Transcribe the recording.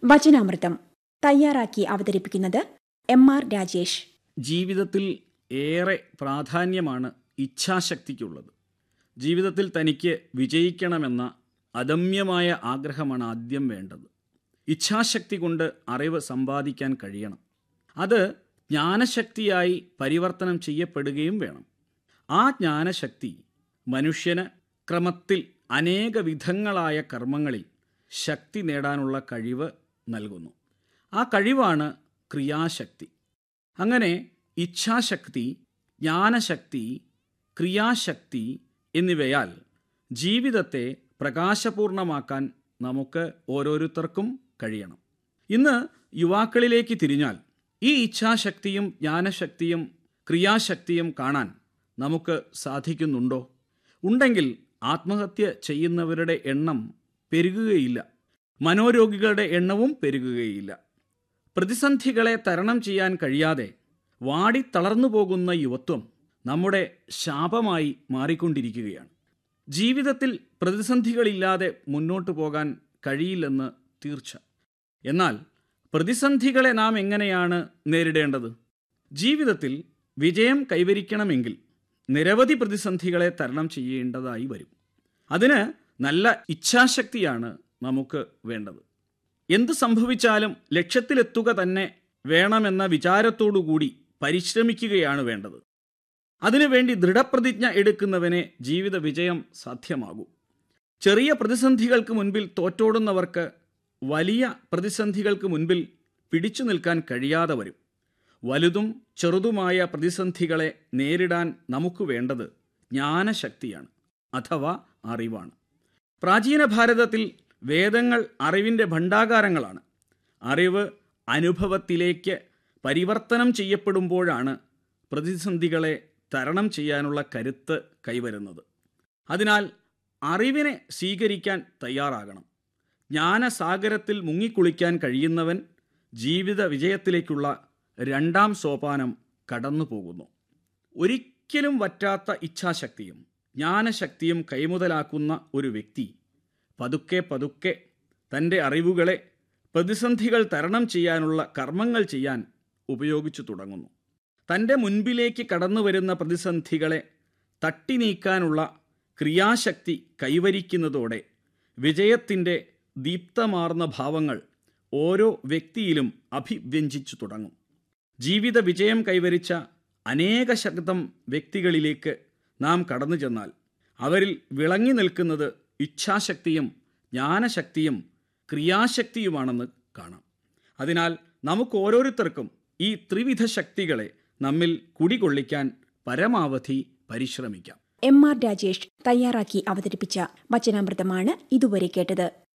വചനാമൃതം തയ്യാറാക്കി അവതരിപ്പിക്കുന്നത് M R Rajesh ജീവിതത്തിൽ ഏറെ പ്രാധാന്യമാണ് ഇച്ഛാശക്തിക്കുള്ളത് ജീവിതത്തിൽ തനിക്ക് വിജയിക്കണമെന്ന അദമ്യമായ ആഗ്രഹമാണ് ആദ്യം വേണ്ടത് ഇച്ഛാശക്തി കൊണ്ട് അറിവ് സമ്പാദിക്കാൻ കഴിയണം അത് ജ്ഞാനശക്തിയായി പരിവർത്തനം ചെയ്യപ്പെടുകയും വേണം ആ ജ്ഞാനശക്തി മനുഷ്യന് ക്രമത്തിൽ അനേക വിധങ്ങളായ കർമ്മങ്ങളിൽ ശക്തി നേടാനുള്ള കഴിവ് നൽകുന്നു ആ കഴിവാണ് ക്രിയാശക്തി അങ്ങനെ ഇച്ഛാശക്തി ജ്ഞാനശക്തി ക്രിയാശക്തി എന്നിവയാൽ ജീവിതത്തെ പ്രകാശപൂർണമാക്കാൻ നമുക്ക് ഓരോരുത്തർക്കും കഴിയണം ഇന്ന് യുവാക്കളിലേക്ക് തിരിഞ്ഞാൽ ഈ ഇച്ഛാശക്തിയും ജ്ഞാനശക്തിയും ക്രിയാശക്തിയും കാണാൻ നമുക്ക് സാധിക്കുന്നുണ്ടോ ഉണ്ടെങ്കിൽ ആത്മഹത്യ ചെയ്യുന്നവരുടെ എണ്ണം പെരുകുകയില്ല മനോരോഗികളുടെ എണ്ണവും പെരുകുകയില്ല പ്രതിസന്ധികളെ തരണം ചെയ്യാൻ കഴിയാതെ വാടിത്തളർന്നു പോകുന്ന യുവത്വം നമ്മുടെ ശാപമായി മാറിക്കൊണ്ടിരിക്കുകയാണ് ജീവിതത്തിൽ പ്രതിസന്ധികളില്ലാതെ മുന്നോട്ടു പോകാൻ കഴിയില്ലെന്ന് തീർച്ച എന്നാൽ പ്രതിസന്ധികളെ നാം എങ്ങനെയാണ് നേരിടേണ്ടത് ജീവിതത്തിൽ വിജയം കൈവരിക്കണമെങ്കിൽ നിരവധി പ്രതിസന്ധികളെ തരണം ചെയ്യേണ്ടതായി വരും അതിന് നല്ല ഇച്ഛാശക്തിയാണ് നമുക്ക് വേണ്ടത് എന്ത് സംഭവിച്ചാലും ലക്ഷ്യത്തിലെത്തുക തന്നെ വേണമെന്ന വിചാരത്തോടുകൂടി പരിശ്രമിക്കുകയാണ് വേണ്ടത് അതിനുവേണ്ടി ദൃഢപ്രതിജ്ഞ എടുക്കുന്നവനെ ജീവിത വിജയം സാധ്യമാകൂ ചെറിയ പ്രതിസന്ധികൾക്ക് മുൻപിൽ തോറ്റോടുന്നവർക്ക് വലിയ പ്രതിസന്ധികൾക്ക് മുൻപിൽ പിടിച്ചു നിൽക്കാൻ കഴിയാതെ വരും വലുതും ചെറുതുമായ പ്രതിസന്ധികളെ നേരിടാൻ നമുക്ക് വേണ്ടത് ജ്ഞാനശക്തിയാണ് അഥവാ അറിവാണ് പ്രാചീന ഭാരതത്തിൽ വേദങ്ങൾ അറിവിൻ്റെ ഭണ്ഡാകാരങ്ങളാണ് അറിവ് അനുഭവത്തിലേക്ക് പരിവർത്തനം ചെയ്യപ്പെടുമ്പോഴാണ് പ്രതിസന്ധികളെ തരണം ചെയ്യാനുള്ള കരുത്ത് കൈവരുന്നത് അതിനാൽ അറിവിനെ സ്വീകരിക്കാൻ തയ്യാറാകണം ജ്ഞാനസാഗരത്തിൽ മുങ്ങിക്കുളിക്കാൻ കഴിയുന്നവൻ ജീവിത വിജയത്തിലേക്കുള്ള രണ്ടാം സോപാനം കടന്നു പോകുന്നു ഒരിക്കലും വറ്റാത്ത ഇച്ഛാശക്തിയും ജ്ഞാനശക്തിയും കൈമുതലാക്കുന്ന ഒരു വ്യക്തി പതുക്കെ പതുക്കെ തൻ്റെ അറിവുകളെ പ്രതിസന്ധികൾ തരണം ചെയ്യാനുള്ള കർമ്മങ്ങൾ ചെയ്യാൻ ഉപയോഗിച്ചു തുടങ്ങുന്നു തൻ്റെ മുൻപിലേക്ക് കടന്നു വരുന്ന പ്രതിസന്ധികളെ തട്ടി നീക്കാനുള്ള ക്രിയാശക്തി കൈവരിക്കുന്നതോടെ വിജയത്തിൻ്റെ ദീപ്തമാർന്ന ഭാവങ്ങൾ ഓരോ വ്യക്തിയിലും അഭിവ്യഞ്ജിച്ചു തുടങ്ങും ജീവിത വിജയം കൈവരിച്ച അനേക ശതം വ്യക്തികളിലേക്ക് നാം കടന്നു ചെന്നാൽ അവരിൽ വിളങ്ങി നിൽക്കുന്നത് ഇച്ഛാശക്തിയും ജ്ഞാനശക്തിയും ക്രിയാശക്തിയുമാണെന്ന് കാണാം അതിനാൽ നമുക്ക് ഓരോരുത്തർക്കും ഈ ത്രിവിധ ശക്തികളെ നമ്മിൽ കുടികൊള്ളിക്കാൻ പരമാവധി പരിശ്രമിക്കാം എം ആർ രാജേഷ് തയ്യാറാക്കി അവതരിപ്പിച്ച വചനാമൃതമാണ് ഇതുവരെ കേട്ടത്